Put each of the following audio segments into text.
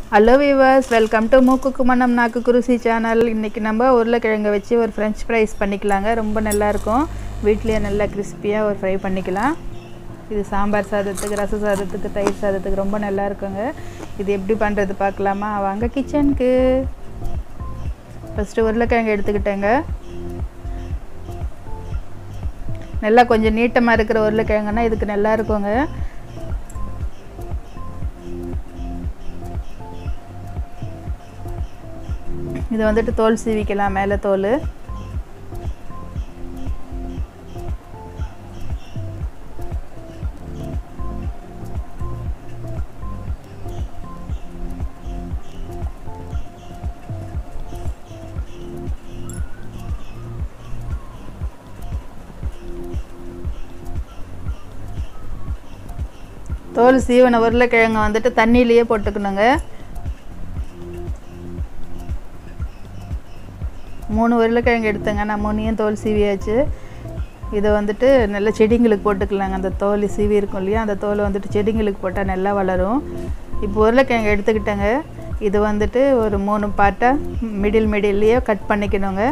hello viewers welcome to மூக்குக்கு மனம் நாக்கு குருசி சேனல் இன்றைக்கி நம்ம உருளைக்கிழங்கை வச்சு ஒரு ஃப்ரெஞ்ச் ஃப்ரைஸ் பண்ணிக்கலாங்க ரொம்ப நல்லாயிருக்கும் வீட்லேயே நல்லா கிறிஸ்பியாக ஒரு ஃப்ரை பண்ணிக்கலாம் இது சாம்பார் சாதத்துக்கு ரச சாதத்துக்கு தயிர் சாதத்துக்கு ரொம்ப நல்லா இருக்குங்க இது எப்படி பண்ணுறது பார்க்கலாமா வாங்க கிச்சனுக்கு ஃபஸ்ட்டு உருளைக்கிழங்கு எடுத்துக்கிட்டேங்க நல்லா கொஞ்சம் நீட்டமாக இருக்கிற உருளைக்கிழங்குன்னா இதுக்கு நல்லா இருக்குங்க இது வந்துட்டு தோல் சீவிக்கலாம் மேலே தோல் தோல் சீவன உருளைக்கிழங்கு வந்துட்டு தண்ணியிலேயே போட்டுக்கணுங்க மூணு உருளைக்கிழங்கு எடுத்தேங்க நான் மூணையும் தோல் சீவியாச்சு இதை வந்துட்டு நல்ல செடிங்களுக்கு போட்டுக்கலாங்க அந்த தோல் சீவி இருக்கும் இல்லையா அந்த தோலை வந்துட்டு செடிங்களுக்கு போட்டால் நல்லா வளரும் இப்போ உருளைக்கிழங்கு எடுத்துக்கிட்டேங்க இது வந்துட்டு ஒரு மூணு பார்ட்டாக மிடில் மிடில்லையே கட் பண்ணிக்கணுங்க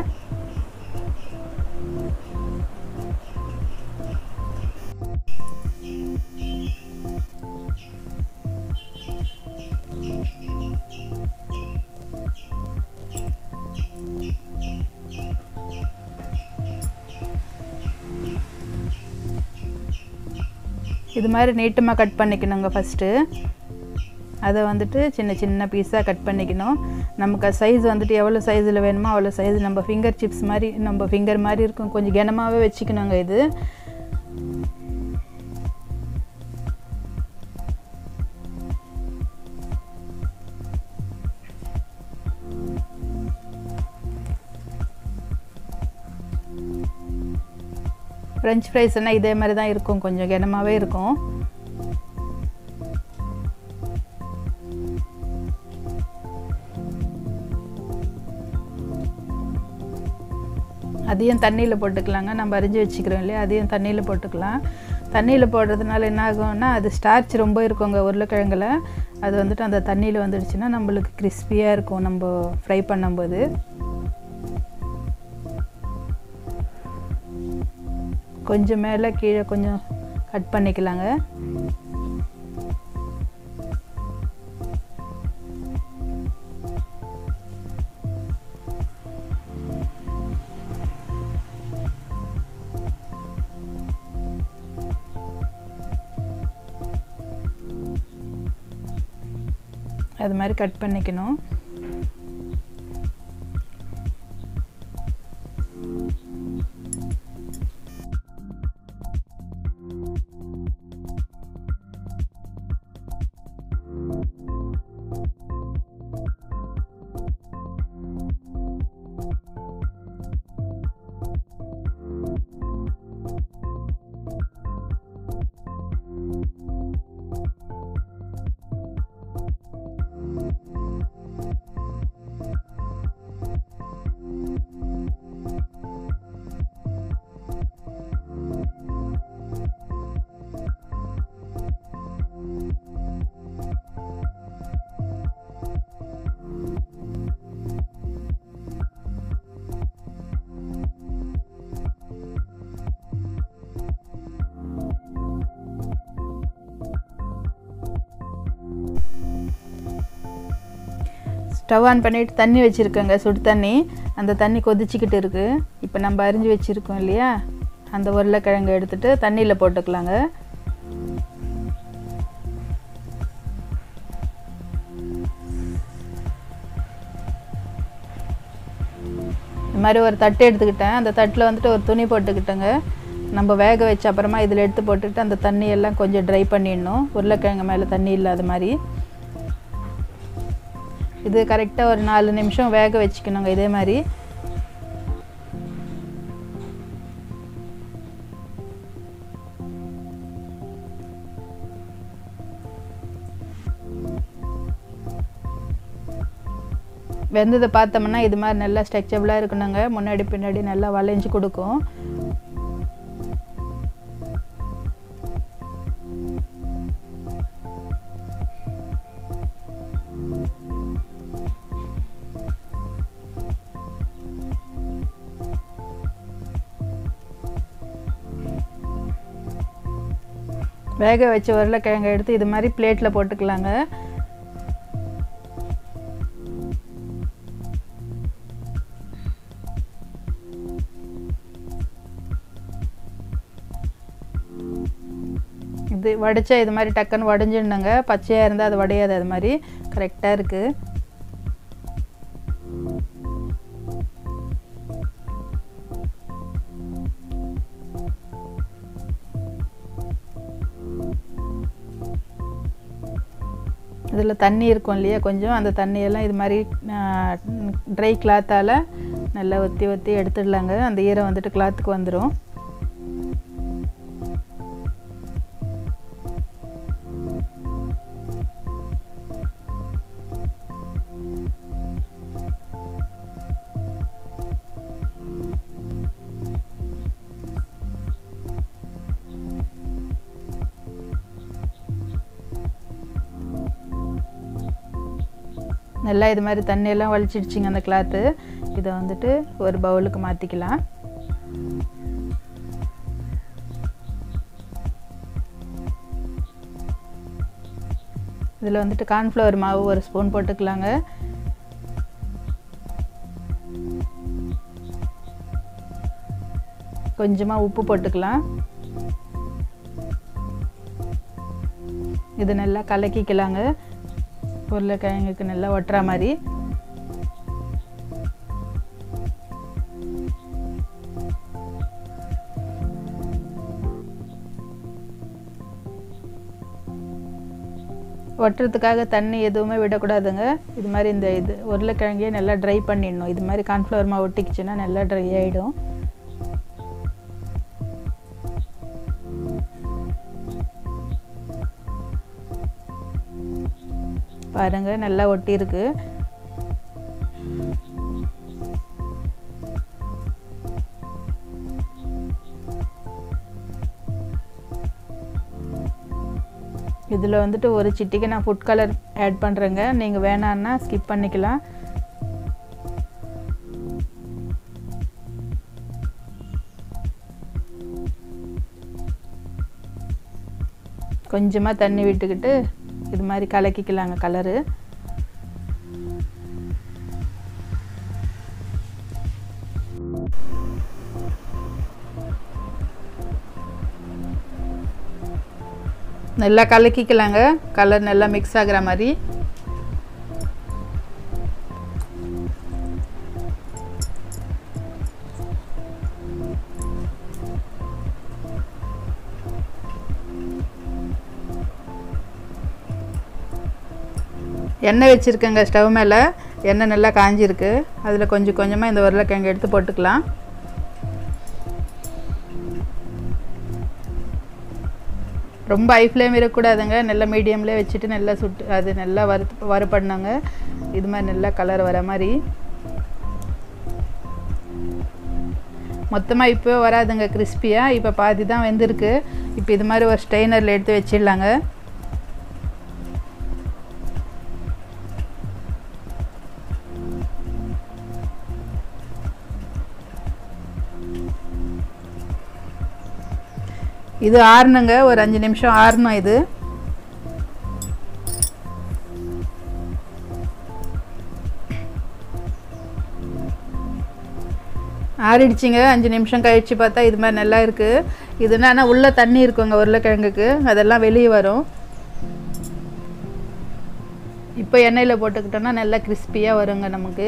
இது மாதிரி நீட்டமாக கட் பண்ணிக்கணுங்க ஃபஸ்ட்டு அதை வந்துட்டு சின்ன சின்ன பீஸாக கட் பண்ணிக்கணும் நமக்கு சைஸ் வந்துட்டு எவ்வளோ சைஸில் வேணுமோ அவ்வளோ சைஸ் நம்ம ஃபிங்கர் சிப்ஸ் மாதிரி நம்ம ஃபிங்கர் மாதிரி இருக்கும் கொஞ்சம் கனமாகவே வச்சுக்கணுங்க இது ஃப்ரெஞ்ச் ஃப்ரைஸ்னால் இதே மாதிரி தான் இருக்கும் கொஞ்சம் கனமாகவே இருக்கும் அதையும் தண்ணியில் போட்டுக்கலாங்க நம்ம அரிஞ்சு வச்சுக்கிறோம் இல்லையா அதையும் தண்ணியில் போட்டுக்கலாம் தண்ணியில் போடுறதுனால என்ன ஆகும்னா அது ஸ்டார்ச் ரொம்ப இருக்குங்க உருளைக்கிழங்குல அது வந்துட்டு அந்த தண்ணியில் வந்துடுச்சுன்னா நம்மளுக்கு கிறிஸ்பியாக இருக்கும் நம்ம ஃப்ரை பண்ணும்போது கொஞ்சம் மேலே கீழே கொஞ்சம் கட் பண்ணிக்கலாங்க அது மாதிரி கட் பண்ணிக்கணும் ஸ்டவ் ஆன் பண்ணிவிட்டு தண்ணி வச்சுருக்கேங்க சுடு தண்ணி அந்த தண்ணி கொதிச்சிக்கிட்டு இருக்குது இப்போ நம்ம அரிஞ்சு வச்சுருக்கோம் இல்லையா அந்த உருளைக்கிழங்கு எடுத்துகிட்டு தண்ணியில் போட்டுக்கலாங்க இந்த மாதிரி ஒரு தட்டு எடுத்துக்கிட்டேன் அந்த தட்டில் வந்துட்டு ஒரு துணி போட்டுக்கிட்டேங்க நம்ம வேக வச்ச அப்புறமா இதில் எடுத்து போட்டுட்டு அந்த தண்ணியெல்லாம் கொஞ்சம் ட்ரை பண்ணிடணும் உருளைக்கிழங்கு மேலே தண்ணி இல்லாத மாதிரி இது கரெக்டாக ஒரு நாலு நிமிஷம் வேக வச்சுக்கணுங்க இதே மாதிரி வெந்ததை பார்த்தோம்னா இது மாதிரி நல்லா ஸ்ட்ரெச்சபிளாக இருக்கணுங்க முன்னாடி பின்னாடி நல்லா வளைஞ்சு கொடுக்கும் வேக வச்ச உருளைக்கிழங்கை எடுத்து இது மாதிரி பிளேட்டில் போட்டுக்கலாங்க இது வடித்தா இது மாதிரி டக்குன்னு வடிஞ்சிடணுங்க பச்சையாக இருந்தால் அது வடையாது அது மாதிரி கரெக்டாக இருக்குது இதில் தண்ணி இருக்கும் இல்லையா கொஞ்சம் அந்த தண்ணியெல்லாம் இது மாதிரி ட்ரை கிளாத்தால் நல்லா ஒத்தி ஒத்தி எடுத்துடலாங்க அந்த ஈரம் வந்துட்டு கிளாத்துக்கு வந்துடும் நல்லா இது மாதிரி தண்ணியெல்லாம் வலிச்சிடுச்சிங்க அந்த கிளாத்து இதை வந்துட்டு ஒரு பவுலுக்கு மாற்றிக்கலாம் இதில் வந்துட்டு கார்ன்ஃப்ளவர் மாவு ஒரு ஸ்பூன் போட்டுக்கலாங்க கொஞ்சமாக உப்பு போட்டுக்கலாம் இது நல்லா கலக்கிக்கலாங்க உருளைக்கிழங்குக்கு நல்லா ஒட்டுற மாதிரி ஒட்டுறதுக்காக தண்ணி எதுவுமே விடக்கூடாதுங்க இது மாதிரி இந்த இது உருளைக்கிழங்கையே நல்லா ட்ரை பண்ணிடணும் இது மாதிரி கார்ன்ஃப்ளவர் மாவு ஒட்டிக்கிச்சுன்னா நல்லா ட்ரை ஆகிடும் பாருங்க நல்லா ஒட்டியிருக்கு இதில் வந்துட்டு ஒரு சிட்டிக்கு நான் ஃபுட் கலர் ஆட் பண்ணுறேங்க நீங்கள் வேணான்னா ஸ்கிப் பண்ணிக்கலாம் கொஞ்சமாக தண்ணி விட்டுக்கிட்டு இது மாதிரி கலக்கிக்கலாங்க கலரு நல்லா கலக்கிக்கலாங்க கலர் நல்லா மிக்ஸ் ஆகுற மாதிரி எண்ணெய் வச்சுருக்கேங்க ஸ்டவ் மேலே எண்ணெய் நல்லா காஞ்சிருக்கு அதில் கொஞ்சம் கொஞ்சமாக இந்த உருளைக்கிழங்கு எடுத்து போட்டுக்கலாம் ரொம்ப ஹை ஃப்ளேம் இருக்கக்கூடாதுங்க நல்லா மீடியம்லேயே வச்சுட்டு நல்லா சுட்டு அது நல்லா வறுத்து வறுப்பண்ணாங்க இது மாதிரி நல்லா கலர் வர மாதிரி மொத்தமாக இப்போ வராதுங்க கிறிஸ்பியாக இப்போ பாதி தான் வெந்திருக்கு இப்போ இது மாதிரி ஒரு ஸ்ட்ரெயினரில் எடுத்து வச்சிடலாங்க இது ஆறணுங்க ஒரு அஞ்சு நிமிஷம் ஆறணும் இது ஆறிடுச்சிங்க அஞ்சு நிமிஷம் கழித்து பார்த்தா இது மாதிரி நல்லா இருக்குது இது என்னன்னா உள்ளே தண்ணி இருக்குங்க உருளைக்கிழங்குக்கு அதெல்லாம் வெளியே வரும் இப்போ எண்ணெயில் போட்டுக்கிட்டோன்னா நல்லா கிறிஸ்பியாக வருங்க நமக்கு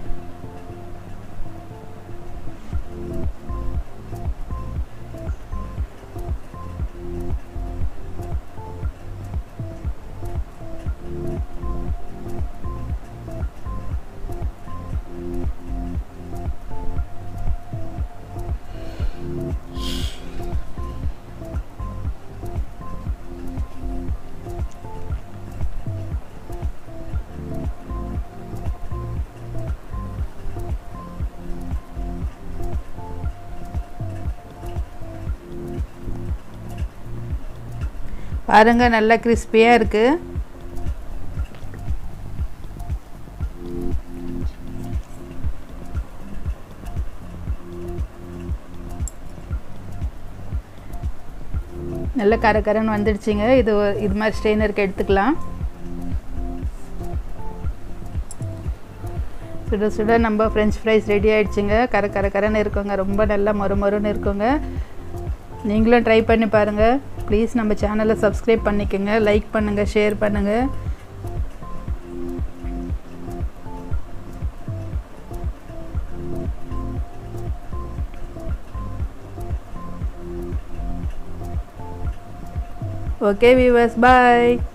பாருங்க நல்லா கிறிஸ்பியாக இருக்குது நல்ல கர கரன்னு வந்துடுச்சுங்க இது ஒரு- இது மாதிரி ஸ்ட்ரெயினருக்கு எடுத்துக்கலாம் சுட சுட நம்ம ஃப்ரெஞ்ச் ஃப்ரைஸ் ரெடி ஆயிடுச்சுங்க கர கர கரன்னு இருக்குங்க ரொம்ப நல்லா மொறு மொறுன்னு இருக்குங்க நீங்களும் ட்ரை பண்ணி பாருங்கள் ப்ளீஸ் நம்ம சேனலை சப்ஸ்கிரைப் பண்ணிக்கோங்க லைக் பண்ணுங்கள் ஷேர் பண்ணுங்கள் ஓகே வியூவர்ஸ் பாய்